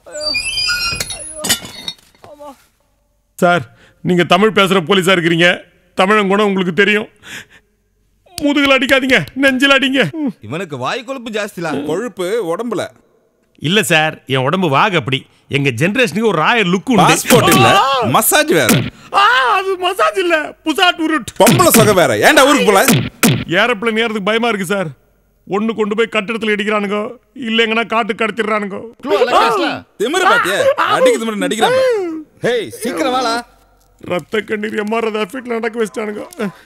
Sir நீங்க தமிழ் பேசுற போலீஸா இருக்கிறீங்க தமிழன் குணம் உங்களுக்கு தெரியும் முதுகுல அடிக்காதீங்க நெஞ்சில் அடிங்க இவனுக்கு வாய் கொழுப்பு ஜாஸ்திலா கொழுப்பு உடம்புல இல்ல சார் என் உடம்பு வாக அப்படி எங்க ஜெனரேஷனுக்கு ஒரு ராயல் லுக் பாஸ்போர்ட் இல்ல மசாஜ் வேற அது மசாஜ் இல்ல புசாட் உருட் பொம்பளை சொக வேற ஏன்டா ஊருக்கு போல ஏரோப்ளேன் ஏறதுக்கு பயமா இருக்கு சார் ஒண்ணு கொண்டு போய் கட்டிடத்துல இடிக்கிறானுங்க இல்லைங்கன்னா காட்டு கடத்திடுறானுங்க திமிரு பாத்தியா அடிக்கு திமிரு நடிக்கிறான் ஹேய் சீக்கிரம் வாடா ரத்த கண்ணீர் எம்ஆர் எஃபெக்ட்ல நடக்க வச்சிட்டானுங்க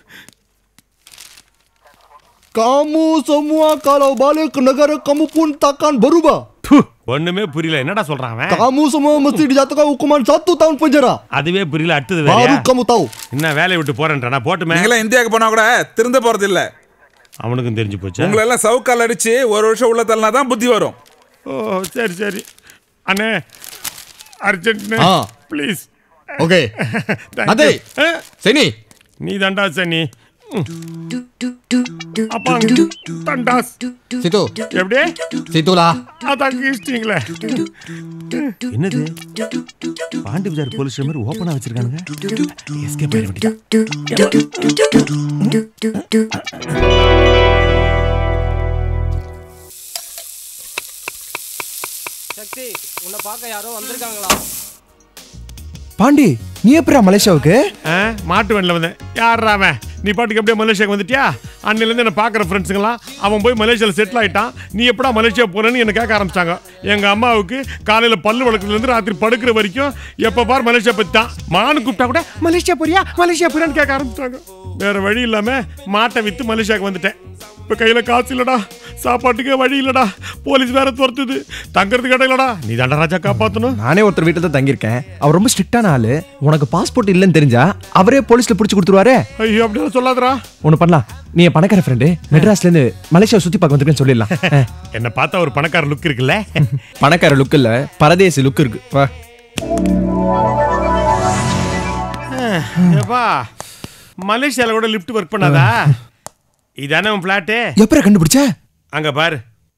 Kamu semua kalau balik ke negara kamu pun takkan berubah. ஒண்ணுமே புரியல என்னடா சொல்றான் அவன் Kamu semua mesti dijatuhkan hukuman satu tahun penjara. அதுவே புரியல அடுத்தது Baru வேறயா kamu tahu. என்ன வேலையை விட்டு போறேன்டா போட்டுமே நீங்களா இந்தியாவுக்கு போனா கூட திருந்த போறது இல்ல அவனுக்கும் தெரிஞ்சு போச்சு உங்களை எல்லாம் சவுக்கால் அடிச்சு ஒரு வருஷம் உள்ள தள்ளனா தான் புத்தி வரும் ஓ சரி சரி அண்ணே அர்ஜென்ட் ஆ. Please Okay. Nanti. Sini. நீ தண்டா சனி அப்பா தண்டாஸ் Situ. எப்படி Situ lah. அதான் கீழ்ச்சிங்களே என்னது பாண்டி பஜார் போலீஸ் மாதிரி ஓப்பனா வச்சிருக்கானுங்க எஸ்கேப் ஆயிட வேண்டியதா சக்தி உன்னை பார்க்க யாரோ வந்திருக்காங்களா பாண்டி நீ எப்படா மலேசியாவுக்கு ஆ, மாட்டு வண்டியில் வந்தேன் யார் அவன் நீ பாட்டுக்கு எப்படியே மலேசியாவுக்கு வந்துட்டியா அன்னிலேருந்து என்ன பார்க்குற ஃப்ரெண்ட்ஸுங்களாம் அவன் போய் மலேசியாவில் செட்டில் ஆயிட்டான் நீ எப்படா மலேசியா போறேன்னு என்ன கேட்க ஆரம்பிச்சாங்க எங்கள் அம்மாவுக்கு காலையில் பல்லு வளர்க்குறதுலேருந்து ராத்திரி படுக்கிற வரைக்கும் எப்போ பார் மலேசியா பற்றி தான் மானு கூப்பிட்டா கூட மலேசியா போறியா மலேசியா போறியான்னு கேட்க ஆரம்பிச்சாங்க வேற வழி இல்லாமல் மாட்டை விற்று மலேசியாவுக்கு வந்துட்டேன் இப்போ கையில் காசு இல்லடா சாப்பாட்டுக்கே வழி இல்லடா போலீஸ் வேற துரத்துது தங்கறதுக்கு இடம் இல்லடா நீ தாண்டா ராஜா காப்பாற்றணும் நானே ஒருத்தர் வீட்டில் தான் தங்கியிருக்கேன் அவர் ரொம்ப ஸ்ட்ரிக்டான ஆளு உனக்கு பாஸ்போர்ட் இல்லைன்னு தெரிஞ்சா அவரே போலீஸ்ல பிடிச்சி கொடுத்துருவாரு ஐயோ அப்படிலாம் சொல்லாதடா ஒன்று பண்ணலாம் நீ என் பணக்கார ஃப்ரெண்டு மெட்ராஸ்ல இருந்து மலேசியா சுத்தி பார்க்க வந்திருக்கேன்னு சொல்லிடலாம் அஹ், என்னை பார்த்தா ஒரு பணக்கார லுக் இருக்குல்ல பணக்கார லுக் இல்ல பரதேசி லுக் இருக்கு வா ஏப்பா மலேசியால கூட லிஃப்ட் ஒர்க் பண்ணாதா இதானே உன் பிளாட்டு எப்பற கண்டுபிடிச்ச அங்க பாரு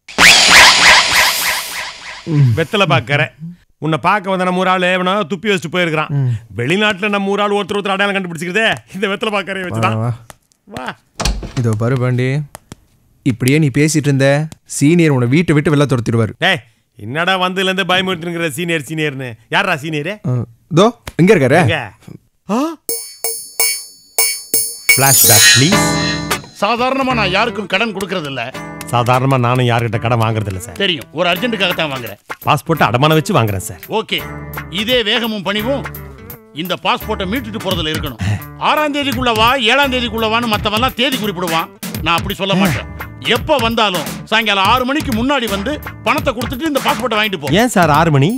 வெத்தலை பாக்கற உன்னை பார்க்க வந்த நம்ம ஒரு ஆள் எவனோ துப்பி வச்சுட்டு போயிருக்கிறான் வெளிநாட்டுல நம்ம ஒரு ஆள் ஒருத்தர் ஒருத்தர் அடையாளம் கண்டுபிடிச்சிக்கிறதே இந்த வெத்தலை பாக்கறைய வச்சுதான் வா. வா இதோ பாரு பாண்டி இப்படியே நீ பேசிட்டு இருந்த சீனியர் உன்னை வீட்டை விட்டு வெளில துரத்திடுவாரு டேய் என்னடா வந்ததுல இருந்து பயமுறுத்துங்கிற சீனியர் சீனியர்னு யாரா சீனியரு அஹ், இதோ எங்க இருக்காரு எங்க ஃபிளாஷ்பேக் ப்ளீஸ் சாதாரணமா நான் யாருக்கும் கடன் கொடுக்கறது இல்ல சாதாரணமா நானும் யார்கிட்ட கடன் வாங்குறது இல்ல சார் தெரியும் ஒரு அர்ஜென்ட்டுக்காக தான் வாங்குறேன் பாஸ்போர்ட் அடமான வச்சு வாங்குறேன் சார் ஓகே இதே வேகமும் பணிவும் இந்த பாஸ்போர்ட்டை மீட்டுட்டு போறதுல இருக்கணும் ஆறாம் தேதிக்குள்ள வா ஏழாம் தேதிக்குள்ள வான்னு மத்தவன்லாம் தேதி குறிப்பிடுவான் நான் அப்படி சொல்ல மாட்டேன் எப்ப வந்தாலும் சாயங்காலம் ஆறு மணிக்கு முன்னாடி வந்து பணத்தை கொடுத்துட்டு இந்த பாஸ்போர்ட்டை வாங்கிட்டு போ ஏன் சார் ஆறு மணி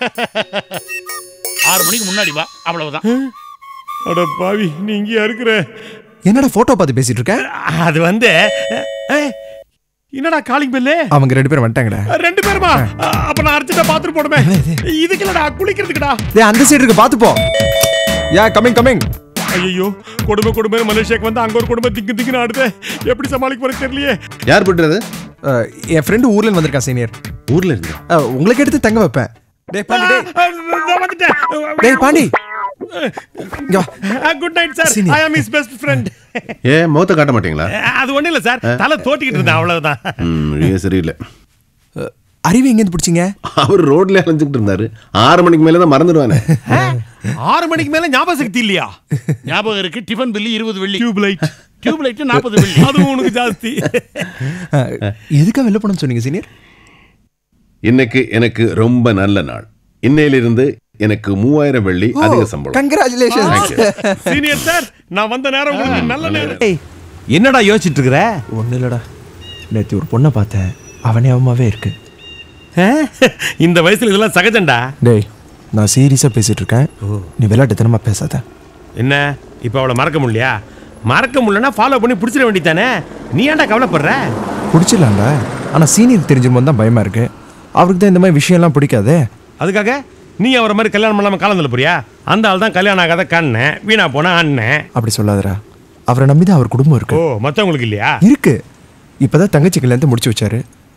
ஆறு மணிக்கு முன்னாடி வா அவ்வளவுதான் அட பாவி நீ இங்கேயா இருக்கிற என்னடா போட்டோ பார்த்து பேசிட்டு இருக்க அது வந்து ஏய், என்னடா காலிங் பெல்லு அவங்க ரெண்டு பேரும் வந்துட்டாங்கடா ரெண்டு பேருமா அப்ப நான் அர்ஜென்ட்டா பாத்துட்டு போடுமே இதுக்கு இல்லடா குளிக்கிறதுக்குடா டேய் அந்த சைடு இருக்கு பார்த்து போ யா கமிங் கமிங் ஐயோ கொடுமை கொடுமை மலேசியாக்கு வந்து அங்க ஒரு கொடுமை திக்கு திக்குன்னு ஆடுது எப்படி சமாளிக்க போறது தெரியலையே யார் பண்றது என் ஃப்ரெண்டு ஊர்ல இருந்து வந்திருக்கான் சீனியர் ஊர்ல இருந்து உங்களுக்கு எடுத்து தங்க வைப்பேன் டேய் பாண்டி டேய் நான் வந்துட்டேன் டேய் பாண்டி இங்க வா. Good night sir Senior. I am is best friend ஏன் முகத்தை காட்ட மாட்டீங்களா அது ஒண்ணும் இல்ல சார் தலை தோட்டிக்கிட்டு இருந்தேன் அவ்வளவுதான் ம், நீங்க சரியில்லை அஹ், அறிவு எங்கேருந்து பிடிச்சிங்க அவர் ரோட்ல அலைஞ்சுக்கிட்டு இருந்தாரு ஆறு மணிக்கு மேல தான் மறந்துடுவானே ஆறு மணிக்கு மேல ஞாபக சக்தி இல்லையா ஞாபகம் இருக்கு டிஃபன் பில்லு இருபது வெள்ளி டியூப் லைட் டியூப் லைட் நாற்பது வெள்ளி அதுவும் உனக்கு ஜாஸ்தி அஹ், எதுக்காக வெளில போனோம்னு சொன்னீங்க சீனியர் இன்னைக்கு எனக்கு ரொம்ப நல்ல நாள் இன்னையிலிருந்து எனக்கு மூவாயிரம் வெள்ளி அதிக சம்பளம் congratulation Thank you. Senior sir நான் வந்த நேரம் உங்களுக்கு நல்ல நேரம் ஏய் என்னடா யோசிச்சுட்டு இருக்கிற ஒன்றும் இல்லடா நேற்று ஒரு பொண்ணை பார்த்தேன் அவனே அவமாவே இருக்கு இந்த வயசுல இதெல்லாம் சகஜம்டா டேய் நான் சீரியஸாக பேசிட்டு இருக்கேன் நீ விளையாட்டுத்தனமா பேசாத என்ன இப்போ அவளை மறக்க முடியலையா மறக்க முடியலன்னா ஃபாலோ பண்ணி பிடிச்சிட வேண்டியதானே நீ ஏன்டா கவலைப்படுற பிடிச்சிடலாம்டா ஆனால் சீனியர் தெரிஞ்சிருமோ தான் பயமா இருக்கு அவருக்கு தான் இந்த மாதிரி விஷயம்லாம் பிடிக்காதே அதுக்காக நீ அவரை மாதிரி கல்யாணம் பண்ணாம காலம் தள்ள போறியா அந்த ஆள் தான் கல்யாணம் ஆகாத கண்ணன் வீணா போன அண்ணன் அப்படி சொல்லாதடா அவரை நம்பி தான் அவர் குடும்பம் ஓ இருக்கு மத்தவங்களுக்கு இல்லையா இருக்கு இப்பதான் தங்கச்சி கல்யாணத்தை முடிச்சு வச்சாரு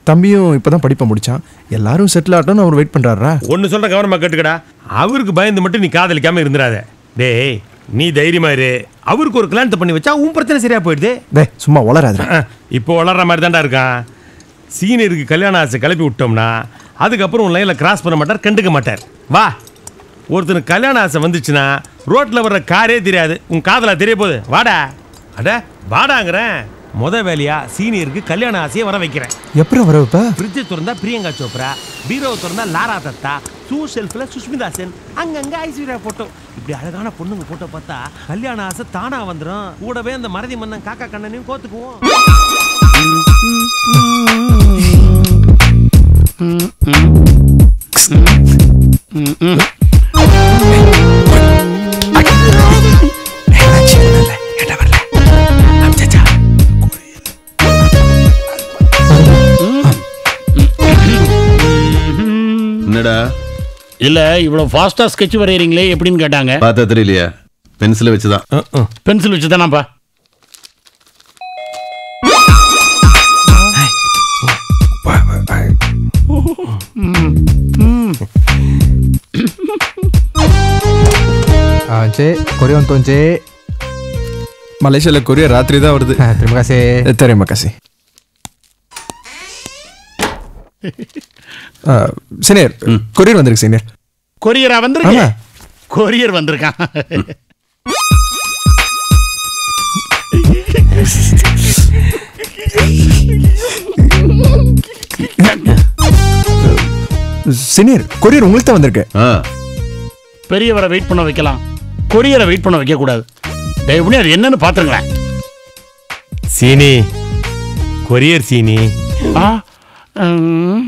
தம்பியும் இப்பதான் படிப்பை முடிச்சான் எல்லாரும் செட்டில் ஆகட்டும்னு அவர் வெயிட் பண்றாரா ஒன்னு சொல்ற கவனமா கேட்டுக்கடா அவருக்கு பயந்து மட்டும் நீ காதலிக்காம இருந்துடாத டேய் நீ தைரியமா இரு அவருக்கு ஒரு கல்யாணத்தை பண்ணி வச்சா உன் பிரச்சனை சரியா போயிடுது டே சும்மா வளராதுடா அஹ், இப்போ வளர்ற மாதிரி தான்டா இருக்கான் சீனியருக்கு கல்யாண ஆசை கிளப்பி விட்டோம்னா அதுக்கப்புறம் உன் லைனில் கிராஸ் பண்ண மாட்டார் கண்டுக்க மாட்டார் வா ஒருத்தனுக்கு கல்யாண ஆசை வந்துச்சுன்னா ரோட்டில் வர்ற காரே தெரியாது உன் காதலா தெரிய போகுது வாடா அட வாடாங்கிறேன் முத வேலையா சீனியருக்கு கல்யாண ஆசையை வர வைக்கிறேன் எப்படி வர வைப்ப ஃப்ரிட்ஜை திறந்தா பிரியங்கா சோப்ரா பீரோவை திறந்தா லாரா தத்தா ஷூ ஷெல்ஃபில் சுஷ்மிதா சென் அங்கங்க ஐஸ்வர்யா போட்டோ இப்படி அழகான பொண்ணுங்க போட்டோ பார்த்தா கல்யாண ஆசை தானா வந்துடும் கூடவே அந்த மறதி மன்னன் காக்கா கண்ணனையும் கோத்துக்குவோம் என்னடா இல்ல இவ்வளவு ஃபாஸ்டா ஸ்கெட்ச் வரையறீங்களே எப்படின்னு கேட்டாங்க பார்த்தா தெரியலையா பென்சிலை வச்சுதான் பென்சில் வச்சு தானாப்பா ஆச்சே கொரிய வந்தோஞ்சே மலேசியாவில் கொரியா ராத்திரி தான் வருது தெரியுமா காசே தெரியுமா காசி சீனியர் கொரியர் வந்திருக்கு சீனியர் கொரியரா வந்திருக்கு ஆமா. கொரியர் வந்திருக்கான் சீனியர் கொரியர் உங்களுக்கு தான் வந்திருக்கு ஆ பெரியவரை வெயிட் பண்ண வைக்கலாம் கொரியரை வெயிட் பண்ண வைக்க கூடாது தயவு பண்ணி அது என்னன்னு பாத்துருங்களேன் சீனி கொரியர் சீனி ஆ ம்,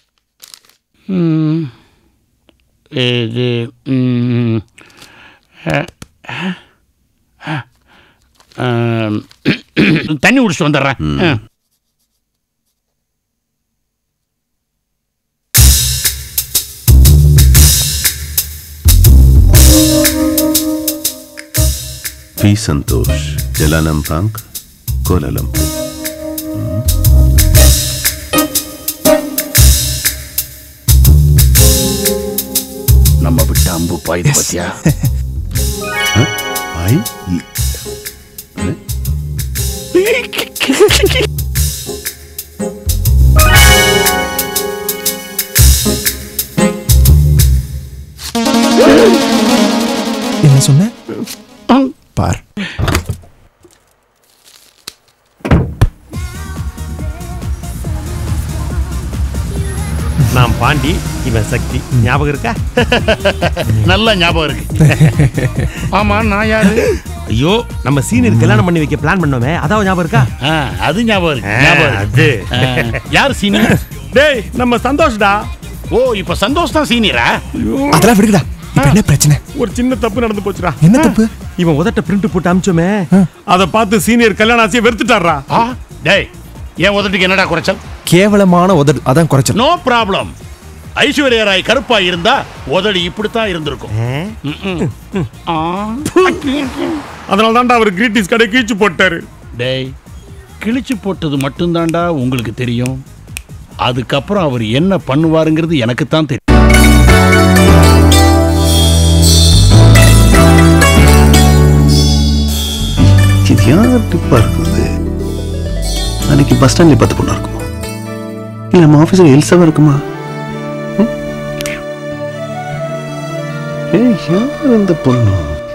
ம், இது ம், அ, அ, ஆம், தண்ணி குடிச்சிட்டு வந்துடுறேன் ஆ. பி சந்தோஷ் ஜலானம்பாங் கோலலம்பூர் நம்ம விட்ட அம்பு பாயுது பத்தியா ஐ என்ன சொன்ன பார் நான் பாண்டி இவன் சக்தி ஞாபகம் இருக்கா நல்ல ஞாபகம் இருக்கு ஆமா நான் யாரு ஐயோ நம்ம சீனியர் கல்யாணம் பண்ணி வைக்க பிளான் பண்ணோமே அதான் ஞாபகம் இருக்கா ஆ, அது ஞாபகம் இருக்கு ஞாபகம் இருக்கு. அது ஆ, யார் சீனியர் டேய் நம்ம சந்தோஷ்டா ஓ இப்ப சந்தோஷ் தான் சீனியரா அதெல்லாம் விடுங்கடா இப்ப என்ன பிரச்சனை ஒரு சின்ன தப்பு நடந்து போச்சுடா என்ன தப்பு இவன் உதட்ட பிரிண்ட் போட்டு அமிச்சோமே அதை பார்த்து சீனியர் கல்யாண ஆசையை வெறுத்துட்டாரா ஆ டேய் என் உதட்டுக்கு என்னடா குறைச்சல் கேவலமான உதடு அதான் குறைச்சல் நோ ப்ராப்ளம் ஐஸ்வர்யா ராய் கருப்பா இருந்தா உதடு இப்படித்தான் இருந்திருக்கும் ம்ம். ஆ. அதனால தான்டா அவர் கிரீட்டிஸ் கடை கீச்சு போட்டாரு டேய் கிழிச்சு போட்டது மட்டும்தான்டா உங்களுக்கு தெரியும் அதுக்கப்புறம் அவர் என்ன பண்ணுவாருங்கிறது எனக்கு தான் தெரியும் இது யார் டிப்பா இருக்குது அன்னைக்கு பஸ் ஸ்டாண்ட்ல பார்த்து பொண்ணா இருக்குமா இல்ல நம்ம ஆபீஸ்ல எல்சாவா இருக்குமா ம்? ஏய் யார் இந்த பொண்ணு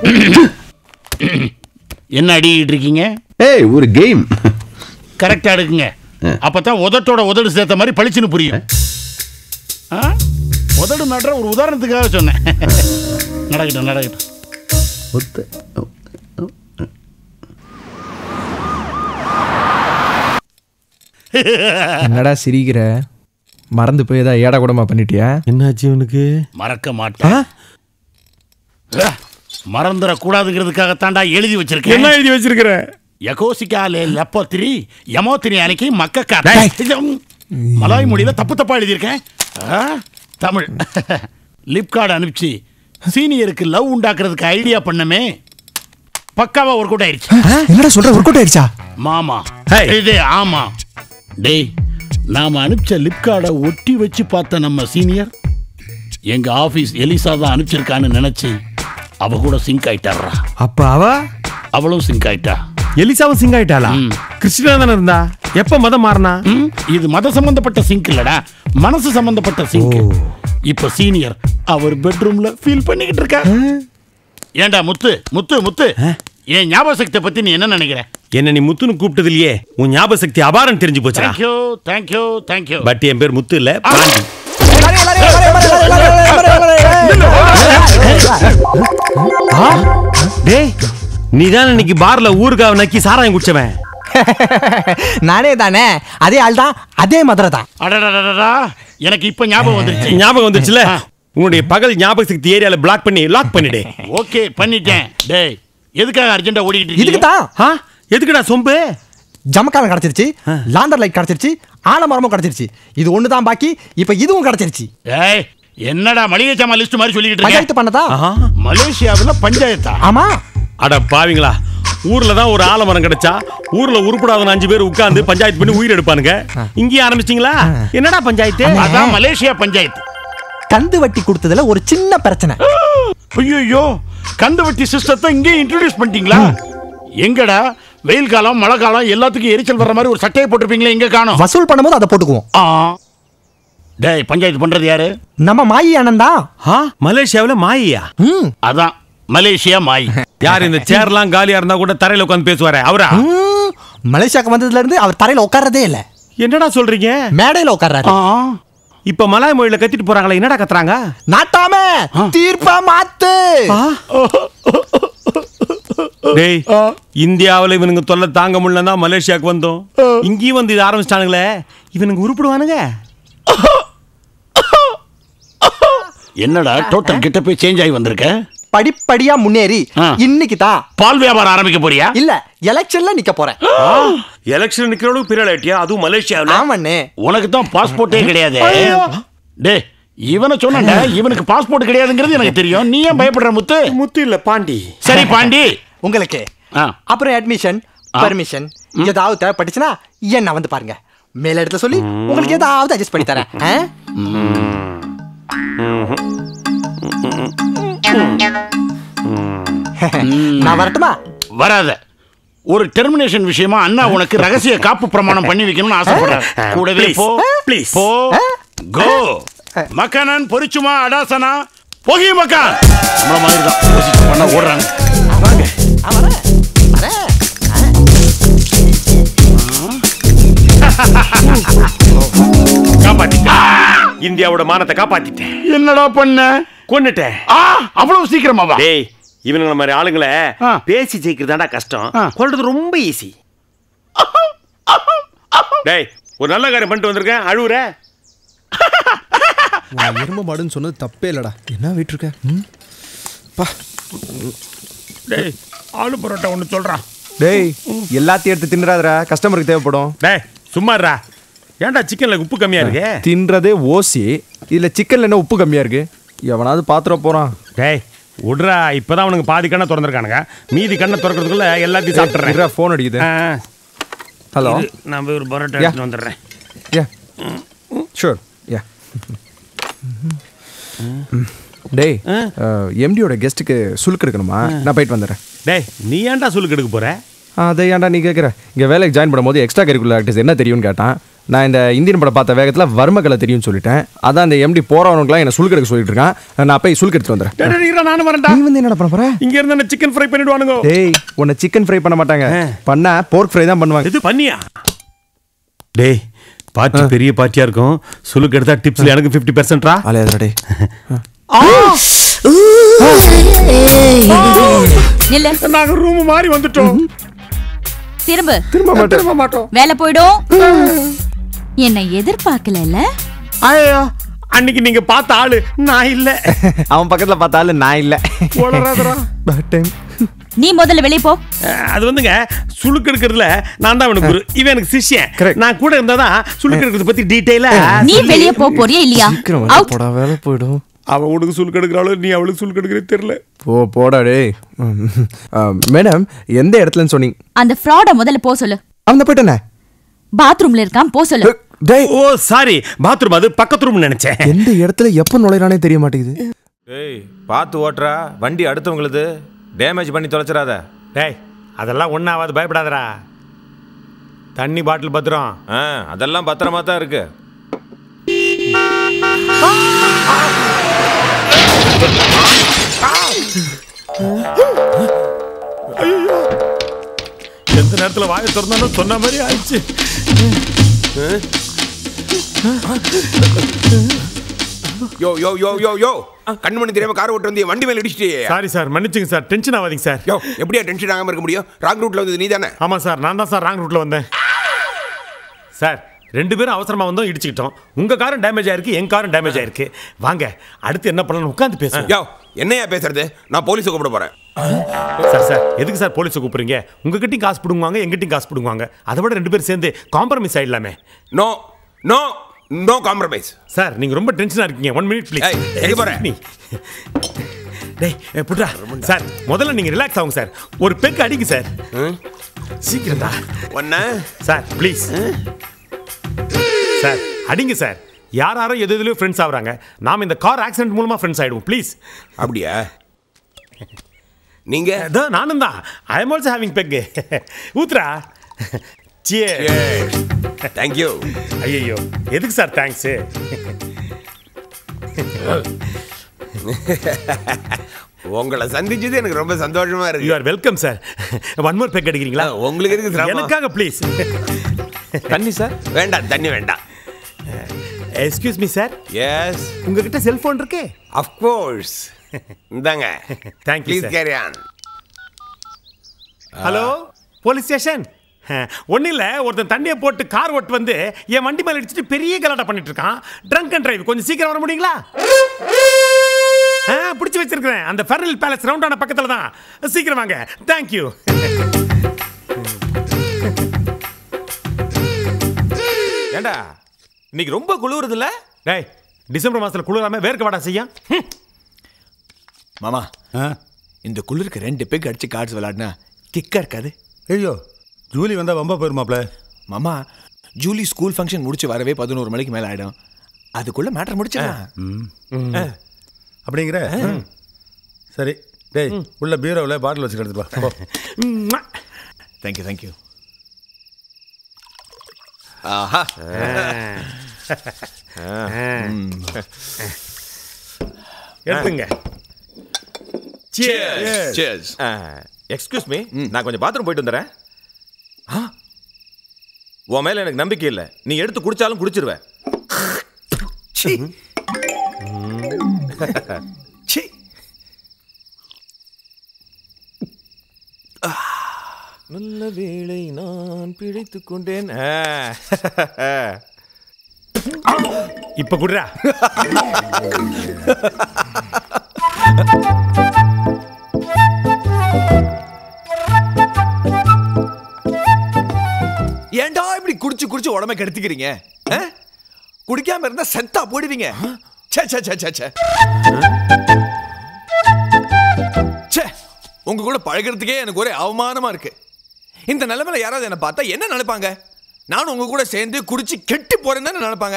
என்ன அடிக்கிட்டு இருக்கீங்க ஏய் ஒரு கேம் கரெக்டா எடுக்குங்க அப்பதான் உதட்டோட உதடு சேர்த்த மாதிரி பளிச்சுன்னு புரியும் ஆ? உதடு நடுற ஒரு உதாரணத்துக்காக சொன்னேன் நடக்கட்டும் நடக்கட்டும் ஒத்த ஓ, ஓ. என்னடா சிரிக்கிற மறந்து போய் ஏதாவது ஏடா கூடமா பண்ணிட்டியா என்னாச்சு இவனுக்கு மறக்க மாட்டேன் ஆ, மறந்துடக்கூடாதுங்கிறதுக்காகத்தான்டா எழுதி வச்சிருக்கேன் என்ன எழுதி வச்சிருக்கிற யகோசிக்காலே லப்போத்திரி யமோத்திரி அன்னைக்கு மக்கக்கார மலாய் மொழியில தப்பு தப்பா எழுதியிருக்கேன் ஆ, தமிழ் லிப் கார்டு அனுப்பிச்சு சீனியருக்கு லவ் உண்டாக்குறதுக்கு ஐடியா பண்ணமே பக்காவா ஒர்க் அவுட் ஆயிடுச்சு என்னடா சொல்ற ஒர்க் அவுட் ஆயிடுச்சா மாமா Hey. இது ஆமா டேய் நாம அனுப்பிச்ச லிப் கார்டை ஒட்டி வச்சு பார்த்த நம்ம சீனியர் எங்க ஆபீஸ் எலிசா தான் அனுப்பிச்சிருக்கான்னு நினைச்சு அவ கூட சிங்க் ஆயிட்டாரா அப்ப அவ அவளும் சிங்க் ஆயிட்டா எலிசாவும் சிங் ஆயிட்டாளா கிறிஸ்டினா தானே இருந்தா எப்ப மதம் மாறினா ம், இது மத சம்பந்தப்பட்ட சிங்க் இல்லடா மனசு சம்பந்தப்பட்ட சிங்க் இப்ப சீனியர் அவர் பெட்ரூம்ல ஃபீல் பண்ணிக்கிட்டு இருக்கா ஏன்டா முத்து முத்து முத்து என் ஞாபக சக்தியை பத்தி நீ என்ன நினைக்கிற என்ன நீ முத்துன்னு கூப்பிட்டதுலயே உன் ஞாபக சக்தி அபாரம் தெரிஞ்சு போச்சுடா தேங்க்யூ தேங்க்யூ தேங்க்யூ பட் என் பேர் முத்து இல்ல பாண்டி ஆ? டேய் நீ தான் இன்னைக்கு பார்ல ஊருக்காவை நக்கி சாராயம் குடிச்சவன் நானே தானே அதே ஆள் தான் அதே மதுரை தான் அடடடடடா எனக்கு இப்ப ஞாபகம் வந்துருச்சு ஞாபகம் வந்துச்சுல உன்னுடைய பகல் ஞாபக சக்தி ஏரியால பிளாக் பண்ணி லாக் பண்ணிடு ஓகே பண்ணிட்டேன் டேய் எதுக்காக அர்ஜென்ட்டா ஓடிக்கிட்டு இதுக்கு இருக்கீங்க தான் ஆ எதுக்குடா சொம்பு ஜமக்காலம் கிடைச்சிருச்சு லாண்டர் லைட் கிடைச்சிருச்சு ஆலமரமும் கிடைச்சிருச்சு இது ஒண்ணு தான் பாக்கி இப்ப இதுவும் கிடைச்சிருச்சு ஏய் என்னடா மளிகை சாமான் லிஸ்ட் மாதிரி சொல்லிக்கிட்டு பஞ்சாயத்து இருக்க பண்ணதா மலேசியாவுல பஞ்சாயத்தா ஆமா அட பாவிங்களா ஊர்ல தான் ஒரு ஆலமரம் கிடைச்சா ஊர்ல உருப்படாத அஞ்சு பேர் உட்கார்ந்து பஞ்சாயத்து பண்ணி உயிர் எடுப்பானுங்க இங்கேயே ஆரம்பிச்சிட்டீங்களா என்னடா பஞ்சாயத்து அதான் மலேசியா பஞ்சாயத்து கந்து வட்டி கொடுத்ததுல ஒரு சின்ன பிரச்சனை ஐயோ கந்து வட்டி சிஸ்டத்தை இங்கே இன்ட்ரோடியூஸ் பண்ணிட்டீங்களா எங்கடா வெயில் காலம் மழை காலம் எல்லாத்துக்கும் எரிச்சல் வர்ற மாதிரி ஒரு சட்டையை போட்டிருப்பீங்களே எங்க காணோம் வசூல் பண்ணும்போது அதை போட்டுக்குவோம் ஆ டேய் பஞ்சாயத்து பண்றது யாரு நம்ம மாயி அண்ணன் தான் ஆ மலேசியாவுல மாயியா ம் அதான் மலேசியா மாய் யார் இந்த சேர்லாம் காலியா இருந்தா கூட தரையில உட்கார்ந்து பேசுவாரு அவரா ம், மலேசியாக்கு வந்ததுல இருந்து அவர் தரையில உட்கார்றதே இல்ல என்னடா சொல்றீங்க மேடையில உட்கார்றாரு ஆ இப்ப மலாய் மொழியில கத்திட்டு போறாங்களே என்னடா கத்துறாங்க நாட்டாம தீர்ப்பா மாத்து டேய் இந்தியாவுல இவனுங்க தொல்லை தாங்க முடியலன்னா மலேசியாக்கு வந்தோம் இங்கேயும் வந்து இது ஆரம்பிச்சிட்டானுங்களே இவனுங்க உருப்பிடுவானுங்க என்னடா டோட்டல் கிட்ட போய் சேஞ்ச் ஆகி வந்திருக்க படிப்படியா முன்னேறி ஆ. இன்னைக்கு தான் பால் வியாபாரம் ஆரம்பிக்க போறியா இல்ல எலெக்ஷன்ல நிக்க போறேன் எலெக்ஷன் நிக்கிறவளுக்கு பெரிய ஆயிட்டியா அதுவும் மலேசியாவுல ஆமாண்ணே உனக்கு தான் பாஸ்போர்ட்டே கிடையாது டே இவனை சொன்னேன்டா இவனுக்கு பாஸ்போர்ட் கிடையாதுங்கிறது எனக்கு தெரியும் நீ ஏன் பயப்படுற முத்து முத்து இல்ல பாண்டி சரி பாண்டி உங்களுக்கு ஆ. அப்புறம் அட்மிஷன் பர்மிஷன் ஏதாவது தேவைப்பட்டுச்சுன்னா என்ன வந்து பாருங்க மேல இடத்துல சொல்லி உங்களுக்கு ஏதாவது அட்ஜஸ்ட் பண்ணி தரேன் ஆ? நான் வரட்டுமா வராத ஒரு டெர்மினேஷன் விஷயமா அண்ணா உனக்கு ரகசிய காப்பு பிரமாணம் பண்ணி வைக்கணும்னு ஆசைப்படுறாரு கூடவே Please. போ Please. போ கோ மக்கானன் பொரிச்சுமா அடாசனா பொகி மக்கான் நம்மள மாதிரி தான் யோசிச்சு பண்ண ஓடுறாங்க ஆ, வரேன் வரேன் காப்பாத்திட்டேன் இந்தியாவோட மானத்தை காப்பாத்திட்டேன் என்னடா பண்ண கொன்னுட்டேன் ஆ அவ்வளவு சீக்கிரமாவா டேய் இவனுங்கள மாதிரி ஆளுங்களை ஆ. பேசி ஜெயிக்கிறதாண்டா கஷ்டம் ஆ. கொல்றது ரொம்ப ஈஸி டேய் ஒரு நல்ல காரியம் பண்ணிட்டு வந்திருக்கேன் அழுவுற நான் எரும மாடுன்னு சொன்னது தப்பே இல்லடா என்ன வெயிட் இருக்க ம் பா டேய் ஆளு பரோட்டா ஒன்று சொல்றான் டேய் எல்லாத்தையும் எடுத்து தின்றாதடா கஸ்டமருக்கு தேவைப்படும் டேய் சும்மாறா ஏன்டா சிக்கன்ல உப்பு கம்மியா இருக்கு தின்றதே ஓசி இதுல சிக்கன்ல என்ன உப்பு கம்மியா இருக்கு எவனாவது பாத்திர போறான் டேய் விட்றா இப்பதான் அவனுக்கு பாதி கண்ணை திறந்துருக்கானுங்க மீதி கண்ணை திறக்கிறதுக்குள்ள எல்லாத்தையும் சாப்பிட்றேன் ஃபோன் அடிக்குது ஆ, ஹலோ இது, நான் போய் ஒரு பரோட்டா Yeah. எடுத்துட்டு வந்துடுறேன் யா ஷூர் யா டேய் எம்டியோட கெஸ்ட்டுக்கு சுலுக்கு எடுக்கணுமா நான் போயிட்டு வந்துடுறேன் டேய் நீ ஏன்டா சொல்லுக்கு எடுக்க போற அதை ஏன்டா நீ கேட்குற இங்கே வேலைக்கு ஜாயின் பண்ணும்போது எக்ஸ்ட்ரா கரிக்குலர் ஆக்டிவிஸ் என்ன தெரியும்னு கேட்டான் நான் இந்த இந்தியன் படம் பார்த்த வேகத்தில் வர்மக்கலை தெரியும்னு சொல்லிட்டேன் அதான் இந்த எம்டி போறவனுக்குலாம் என்ன சுலுக்கு எடுக்க சொல்லிட்டு இருக்கான் நான் போய் சுலுக்கு எடுத்துட்டு வந்துடுறேன் டேய், டேய், இருடா, நானும் வரேன்டா நீ வந்து என்ன பண்ண போற இங்க இருந்து சிக்கன் ஃப்ரை பண்ணிடுவானுங்க டேய் உன்னை சிக்கன் ஃப்ரை பண்ண மாட்டாங்க பண்ணா போர்க் ஃப்ரை தான் பண்ணுவாங்க இது பண்ணியா டேய் பார்ட்டி பெரிய பார்ட்டியா இருக்கும் சுலுக்கு எடுத்தா டிப்ஸ்ல எனக்கு ஃபிஃப்டி பெர்சென்ட்ரா அலையாதடா டேய் நில்லு நாங்க ரூம் மாறி வந்துட்டோம் திரும்ப திரும்ப மாட்டேன் திரும்ப மாட்டோம் வேலை போயிடும் என்னை எதிர்பார்க்கல ஐயோ அன்னைக்கு நீங்க பார்த்த ஆளு நான் இல்ல அவன் பக்கத்துல பார்த்தாலும் நான் இல்ல உளறாதடா. பேட் டைம் நீ முதல்ல வெளியே போ அஹ், அது வந்துங்க சுளுக்கு எடுக்கிறதுல நான் தான் அவனுக்கு குரு இவன் எனக்கு சிஷ்யன் Correct. நான் கூட இருந்தாதான் சுளுக்கு எடுக்கிறத பத்தி டீடைலா நீ வெளியே போ போறியா இல்லையா சீக்கிரம் வேலை அவுட் போடா வேலை போயிடும் அவன் உனக்கு சுளுக்கு எடுக்கிறாளோ நீ அவளுக்கு சுளுக்கு எடுக்கிறே தெரியல போ போடா டேய் மேடம் எந்த இடத்துலன்னு சொன்னீங்க அந்த ஃப்ராட முதல்ல போ சொல்லு அவன் போயிட்டானே பாத்ரூம்ல இருக்கான் போ சொல்லு டேய் ஓ சாரி பாத்ரூம் அது பக்கத்து ரூம் நினைச்சேன் எந்த இடத்துல எப்போ நுழைறானே தெரிய மாட்டேங்குது டேய் பார்த்து ஓட்டுறா வண்டி அடுத்தவங்களுது டேமேஜ் பண்ணி தொலைச்சிடாத டேய் அதெல்லாம் ஒன்றாவது பயப்படாதடா தண்ணி பாட்டில் பத்திரம் ஆ அதெல்லாம் பத்திரமா தான் இருக்கு எந்த நேரத்தில் வாயை திறந்தாலும் சொன்ன மாதிரி ஆயிடுச்சு யோ யோ யோ யோ யோ கண்ணு மணி தெரியாம கார் ஓட்டு வந்து வண்டி மேல இடிச்சிட்டியே சாரி சார் மன்னிச்சுங்க சார் டென்ஷன் ஆகாதீங்க சார் யோ எப்படியா டென்ஷன் ஆகாம இருக்க முடியும் ராங் ரூட்ல வந்தது நீ தானே ஆமாம் சார் நான் தான் சார் ராங் ரூட்டில் வந்தேன் சார் ரெண்டு பேரும் அவசரமாக வந்தோம் இடிச்சுக்கிட்டோம் உங்கள் காரும் டேமேஜ் ஆயிருக்கு என் காரும் டேமேஜ் ஆயிருக்கு வாங்க அடுத்து என்ன பண்ணலாம் உட்காந்து பேசுவோம் யோ என்னையா பேசுறது நான் போலீஸை கூப்பிட போறேன் சார் சார் எதுக்கு சார் போலீஸை கூப்பிடுறீங்க உங்ககிட்டயும் காசு பிடுங்குவாங்க எங்கிட்டையும் காசு பிடுங்குவாங்க அதை விட ரெண்டு பேரும் சேர்ந்து காம்ப்ரமைஸ் ஆயிடலாமே no no no compromise sir நீங்க ரொம்ப டென்ஷனா இருக்கீங்க ஒன் மினிட் ப்ளீஸ் ஏய், எங்க போற? டேய் ஏ, புட்ரா சார் முதல்ல நீங்க ரிலாக்ஸ் ஆகுங்க சார் ஒரு பெக் அடிங்க சார் சீக்கிரம்டா ஒன்ன சார் ப்ளீஸ் சார் அடிங்க சார் யார் யாரோ எது எதுலயும் ஃப்ரெண்ட்ஸ் ஆகுறாங்க நாம இந்த கார் ஆக்சிடென்ட் மூலமா ஃப்ரெண்ட்ஸ் ஆயிடுவோம் ப்ளீஸ் அப்படியா நீங்க அதான் நானும் தான் I am also having peg ஊத்ரா சியர் தேங்க்யூ ஐயோ எதுக்கு சார் தேங்க்ஸ் உங்களை சந்திச்சது எனக்கு ரொம்ப சந்தோஷமா யூ இருக்கு are welcome sir one more peg அடிக்கிறீங்களா உங்களுக்கு எதுக்கு சிரமம்? எனக்காக ப்ளீஸ் தண்ணி சார் வேண்டாம் தண்ணி வேண்டாம் எக்ஸ்கியூஸ் மீ சார் எஸ் உங்ககிட்ட செல்போன் இருக்கே ஆஃப் கோர்ஸ் இந்தாங்க Thank you, please sir. Carry on hello police station ஒன்றும் இல்லை ஒருத்தன் தண்ணியை போட்டு கார் ஓட்டு வந்து என் வண்டி மேலே அடிச்சுட்டு பெரிய கலாட்டா பண்ணிட்டு இருக்கான் ட்ரங்க் அண்ட் டிரைவ் கொஞ்சம் சீக்கிரம் வர முடியுங்களா ஆ பிடிச்சி வச்சிருக்கிறேன் அந்த ஃபெரல் பேலஸ் ரவுண்டான பக்கத்தில் தான் சீக்கிரம் வாங்க தேங்க்யூ ஏண்டா இன்னைக்கு ரொம்ப குளிருது இல்ல டேய் டிசம்பர் மாதத்தில் குளிராம வேர்க்க வாடா செய்யும் மாமா இந்த குளிருக்கு ரெண்டு பேக் அடிச்சு கார்ட்ஸ் விளையாடினா கிக்கா இருக்காது ஐயோ ஜூலி வந்தா வம்பா போயிருமாப்ல மாமா ஜூலி ஸ்கூல் ஃபங்க்ஷன் முடிச்சு வரவே பதினோரு மணிக்கு மேல ஆயிடும் அதுக்குள்ள மேட்டர் முடிச்சிடலாம் அப்படிங்கிற சரி டேய் உள்ள பீரோவில் பாட்டில் வச்சு எடுத்துட்டு வா போ. தேங்க்யூ தேங்க்யூ ஆஹா எடுத்துங்க Cheers. எக்ஸ்கியூஸ் மீ நான் கொஞ்சம் பாத்ரூம் போயிட்டு வந்துடுறேன் ஆ? உன் மேல எனக்கு நம்பிக்கை இல்லை நீ எடுத்து குடிச்சாலும் குடிச்சிருவ நல்ல வேளை நான் பிழைத்துக் கொண்டேன் இப்ப குடுறா ஏன்டா இப்படி குடிச்சு குடிச்சு உடம்ப கெடுத்துக்கிறீங்க ஆ? குடிக்காம இருந்தா செத்தா போடுவீங்க ச்சே ச்சே ச்சே ச்சே ச்சே ச்சே உங்க கூட பழகிறதுக்கே எனக்கு ஒரே அவமானமா இருக்கு இந்த நிலைமையில யாராவது என்ன பார்த்தா என்ன நினைப்பாங்க நானும் உங்க கூட சேர்ந்து குடிச்சு கெட்டு போறேன்னு தானே நினைப்பாங்க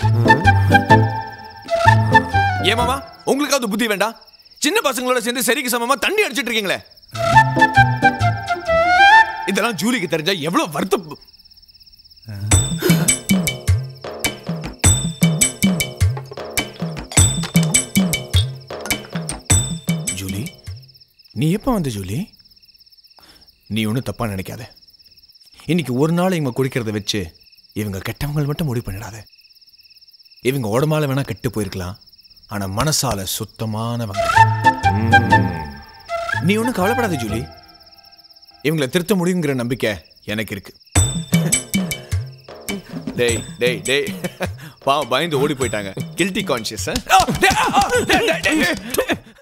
ஏமாமா உங்களுக்காவது புத்தி வேண்டாம் சின்ன பசங்களோட சேர்ந்து சரிக்கு சமமா தண்ணி அடிச்சிட்டு இருக்கீங்களே இதெல்லாம் ஜூலிக்கு தெரிஞ்சா எவ்வளவு வருத்தம் ஜூலி நீ எப்போ வந்த ஜூலி நீ ஒன்றும் தப்பா நினைக்காத இன்னைக்கு ஒரு நாள் இவங்க குடிக்கிறத வச்சு இவங்க கெட்டவங்க மட்டும் முடிவு பண்ணிடாத இவங்க உடம்பால வேணா கெட்டு போயிருக்கலாம் ஆனா மனசால சுத்தமானவங்க நீ ஒன்றும் கவலைப்படாத ஜூலி இவங்களை திருத்த முடியுங்கிற நம்பிக்கை எனக்கு இருக்கு டேய் டேய் டேய் பாவம் பயந்து ஓடி போயிட்டாங்க கில்ட்டி கான்ஷியஸ்